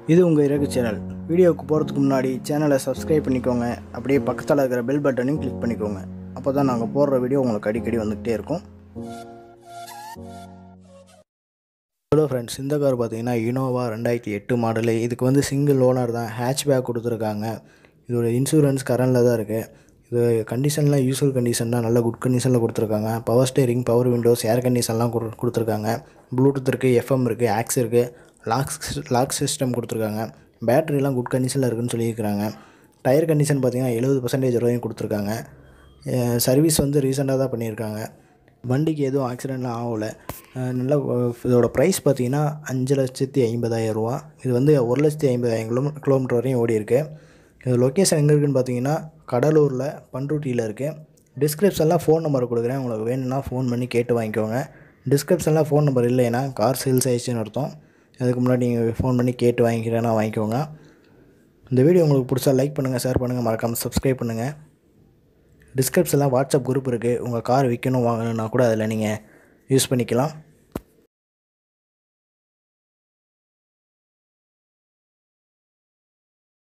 இது உங்கள் இறகு சேனல் வீடியோவுக்கு போகிறதுக்கு முன்னாடி சேனலை சப்ஸ்கிரைப் பண்ணிக்கோங்க அப்படியே பக்கத்தில் இருக்கிற பெல் பட்டனையும் கிளிக் பண்ணிக்கோங்க அப்போ தான் நாங்கள் போடுற வீடியோ உங்களுக்கு அடிக்கடி வந்துக்கிட்டே இருக்கும் ஹலோ ஃப்ரெண்ட்ஸ் இந்த கார் பார்த்தீங்கன்னா இனோவா ரெண்டாயிரத்தி எட்டு மாடலு இதுக்கு வந்து சிங்கிள் ஓனர் தான் ஹேட்ச்பேக் கொடுத்துருக்காங்க இதோட இன்சூரன்ஸ் கரண்டில் தான் இருக்குது இது கண்டிஷன்லாம் யூஸ்வல் கண்டிஷன் தான் நல்ல குட் கண்டிஷனில் கொடுத்துருக்காங்க power steering power windows air கண்டிஷன்லாம் கொடு கொடுத்துருக்காங்க ப்ளூடூத் இருக்குது எஃப்எம் இருக்குது ஆக்ஸ் இருக்குது லாக்ஸ் லாக் சிஸ்டம் கொடுத்துருக்காங்க பேட்டரிலாம் குட் கண்டிஷனில் இருக்குன்னு சொல்லியிருக்கிறாங்க டயர் கண்டிஷன் பார்த்தீங்கன்னா எழுபது பர்சன்டேஜ் வரையும் கொடுத்துருக்காங்க சர்வீஸ் வந்து ரீசெண்டாக தான் பண்ணியிருக்காங்க வண்டிக்கு எதுவும் ஆக்சிடெண்ட்லாம் ஆகலை அஹ் நல்ல அஹ் இதோட ப்ரைஸ் பார்த்தீங்கன்னா அஞ்சு லட்சத்தி ஐம்பதாயிரம் ரூபா இது வந்து ஒரு லட்சத்தி ஐம்பதாயிரம் கிலோ கிலோமீட்டர் வரையும் ஓடி இருக்கு இது லொக்கேஷன் எங்கே இருக்குன்னு பார்த்தீங்கன்னா கடலூரில் பண்ருட்டியில் இருக்குது டிஸ்கிரிப்ஷனில் ஃபோன் நம்பர் கொடுக்குறேன் உங்களுக்கு வேணும்னா ஃபோன் பண்ணி கேட்டு வாங்கிக்கோங்க டிஸ்கிரிப்ஷனில் ஃபோன் நம்பர் இல்லைன்னா கார் சேல்ஸ் ஆயிடுச்சுன்னு அர்த்தம் அதுக்கு முன்னாடி நீங்கள் ஃபோன் பண்ணி கேட்டு வாங்கிக்கிறேன்னா வாங்கிக்கோங்க இந்த வீடியோ உங்களுக்கு பிடிச்சா லைக் பண்ணுங்கள் ஷேர் பண்ணுங்கள் மறக்காமல் சப்ஸ்கிரைப் பண்ணுங்கள் டிஸ்கிரிப்ஷனில் வாட்ஸ்அப் குரூப் இருக்குது உங்கள் கார் விற்கணும் வாங்கணுன்னா கூட அதில் நீங்கள் யூஸ் பண்ணிக்கலாம்